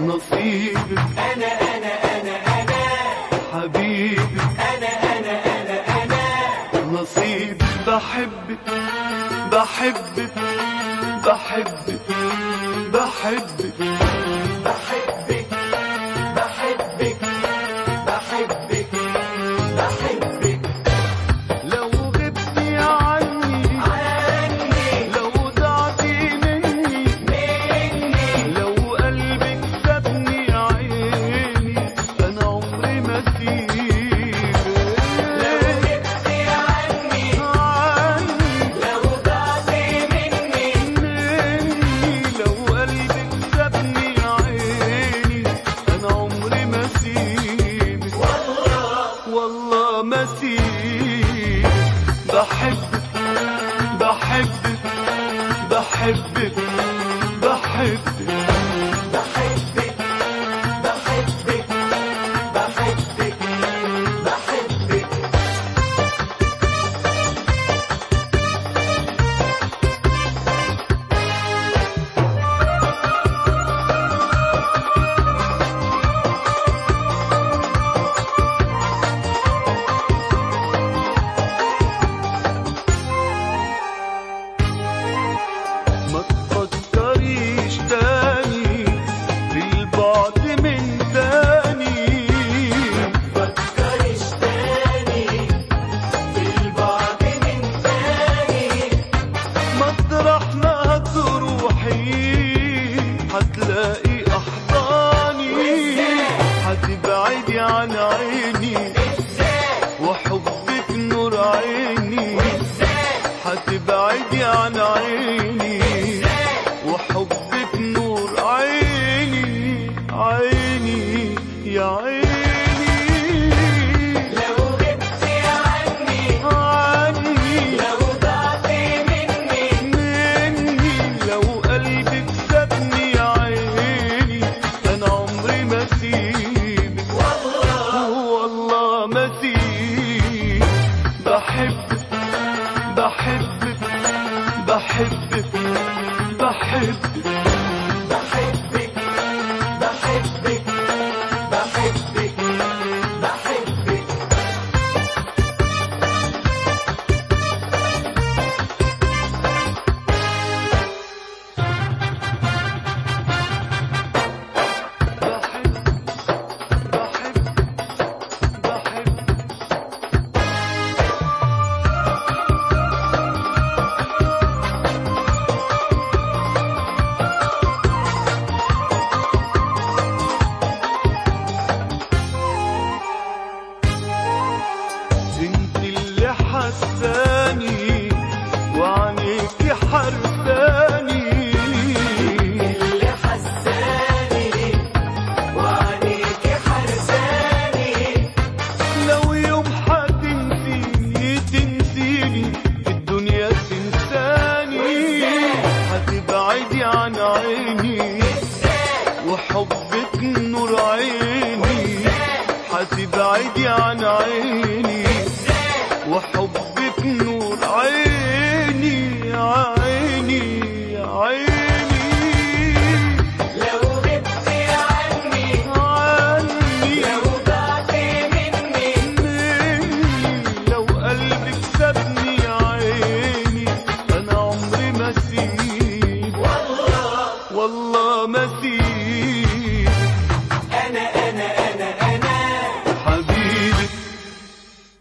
نصيبك انا انا انا انا حبيبي انا انا انا انا نصيبي بحبك بحبك بحبك بحبك بحبك بحبك بحبك بحبك لو غبتي عني عني لو ضعتي مني مني لو قلبك سابني عيني انا عمري ما لو اسيبك غبتي عني عني لو ضعتي مني مني لو قلبك سابني عيني انا عمري ما اسيبك والله والله ما اسيبك بحبك بحبك بحبك بحبك بحبك بحبك بحبك بحبك ما تفكريش تاني بالبعد من تاني فكرش تاني بالبعد من تاني مطرح ما تروحي هتلاقي احضاني هتبعدي عن عيني وحبك نور عيني هتبعدي عن عيني وحبك نور عيني عيني يا عيني لو غبتي عني عني لو ضعتي مني مني لو قلبك سابني عيني انا عمري ما اسيبك والله والله ما اسيبك بحبك بحبك بحبك بحبك بحبك بحبك بحبك بحبك بحبك بحبك بحبك انت اللي حساني وعينيكي حرساني اللي حساني وعينيك حرساني لو يوم هتنسيني تنسيني الدنيا تنساني هتبعدي عن عيني وحبك نور عيني هتبعدي عن عيني وحبك